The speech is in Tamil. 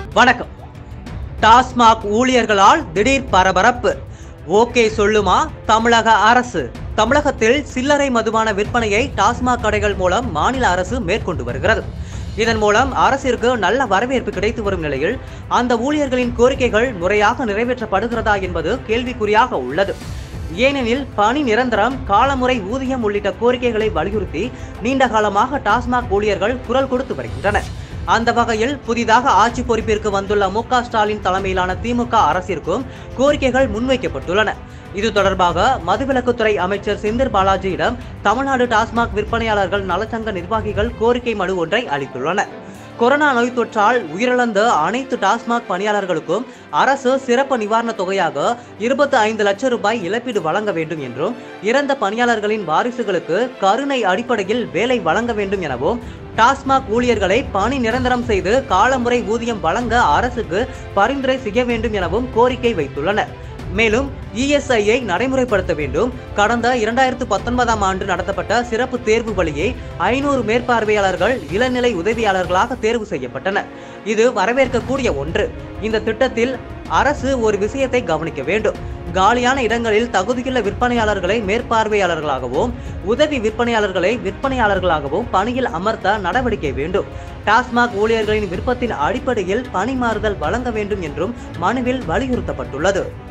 வணக்கம் டாஸ்மாக் ஊழியர்களால் திடீர் பரபரப்பு ஓகே சொல்லுமா தமிழக அரசு தமிழகத்தில் சில்லறை மதுபான விற்பனையை டாஸ்மாக் கடைகள் மூலம் மாநில அரசு மேற்கொண்டு வருகிறது இதன் மூலம் அரசிற்கு நல்ல வரவேற்பு கிடைத்து வரும் நிலையில் அந்த ஊழியர்களின் கோரிக்கைகள் முறையாக நிறைவேற்றப்படுகிறதா என்பது கேள்விக்குறியாக உள்ளது ஏனெனில் பணி நிரந்தரம் காலமுறை ஊதியம் உள்ளிட்ட கோரிக்கைகளை வலியுறுத்தி நீண்ட காலமாக டாஸ்மாக் ஊழியர்கள் குரல் கொடுத்து வருகின்றனர் அந்த வகையில் புதிதாக ஆட்சி பொறுப்பிற்கு வந்துள்ள மு க ஸ்டாலின் தலைமையிலான திமுக அரசிற்கும் கோரிக்கைகள் முன்வைக்கப்பட்டுள்ளன இது தொடர்பாக மதுவிலக்குத்துறை அமைச்சர் செந்தில் பாலாஜியிடம் தமிழ்நாடு டாஸ்மாக் விற்பனையாளர்கள் நலச்சங்க நிர்வாகிகள் கோரிக்கை மனு ஒன்றை அளித்துள்ளனர் கொரோனா நோய் தொற்றால் உயிரிழந்த அனைத்து டாஸ்மாக் பணியாளர்களுக்கும் அரசு சிறப்பு நிவாரணத் தொகையாக இருபத்தி ஐந்து லட்சம் ரூபாய் இழப்பீடு வழங்க வேண்டும் என்றும் இறந்த பணியாளர்களின் வாரிசுகளுக்கு கருணை அடிப்படையில் வேலை வழங்க வேண்டும் எனவும் டாஸ்மாக் ஊழியர்களை பணி நிரந்தரம் செய்து காலமுறை ஊதியம் வழங்க அரசுக்கு பரிந்துரை செய்ய வேண்டும் எனவும் கோரிக்கை வைத்துள்ளனர் மேலும் இஎஸ்ஐயை நடைமுறைப்படுத்த வேண்டும் கடந்த இரண்டாயிரத்து பத்தொன்பதாம் ஆண்டு நடத்தப்பட்ட சிறப்பு தேர்வு வழியே ஐநூறு மேற்பார்வையாளர்கள் இளநிலை உதவியாளர்களாக தேர்வு செய்யப்பட்டனர் இது வரவேற்கக்கூடிய ஒன்று இந்த திட்டத்தில் அரசு ஒரு விஷயத்தை கவனிக்க வேண்டும் காலியான இடங்களில் தகுதியுள்ள விற்பனையாளர்களை மேற்பார்வையாளர்களாகவும் உதவி விற்பனையாளர்களை விற்பனையாளர்களாகவும் பணியில் அமர்த்த நடவடிக்கை வேண்டும் டாஸ்மாக் ஊழியர்களின் விருப்பத்தின் அடிப்படையில் பணி மாறுதல் வழங்க வேண்டும் என்றும் மனுவில் வலியுறுத்தப்பட்டுள்ளது